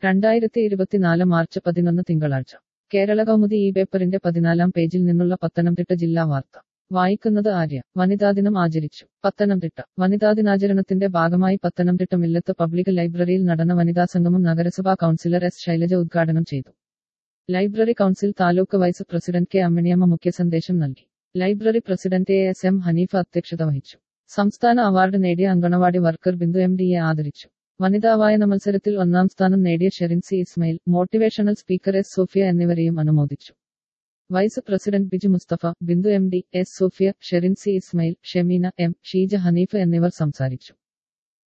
രണ്ടായിരത്തി ഇരുപത്തിനാല് മാർച്ച് പതിനൊന്ന് തിങ്കളാഴ്ച കേരള കൗമുദി ഈ പേപ്പറിന്റെ പതിനാലാം പേജിൽ നിന്നുള്ള പത്തനംതിട്ട ജില്ലാ വാർത്ത വായിക്കുന്നത് ആര്യ വനിതാ ദിനം ആചരിച്ചു പത്തനംതിട്ട വനിതാ ദിനാചരണത്തിന്റെ ഭാഗമായി പത്തനംതിട്ട മില്ലത്ത് പബ്ലിക് ലൈബ്രറിയിൽ നടന്ന വനിതാ സംഗമം നഗരസഭാ കൗൺസിലർ എസ് ശൈലജ ഉദ്ഘാടനം ചെയ്തു library council taluk vice president K Amminiyamma മുഖ്യ സന്ദേശം നൽകി library president A S M Hanifa അധ്യക്ഷത വഹിച്ചു സംസ്ഥാന അവാർഡ് നേടിയ അങ്കണവാടി വർക്കർ ബിന്ദു എം ഡിയെ ആദരിച്ചു വനിതാ വായന മത്സരത്തിൽ ഒന്നാം സ്ഥാനം നേടിയ Sherin C Ismail motivational speaker S Sophia എന്നിവരെയും അനുമോദിച്ചു vice president Biju Mustafa Bindu M D S Sophia Sherin C Ismail Shemeena M Sheeja Hanif എന്നിവർ സംസാരിച്ചു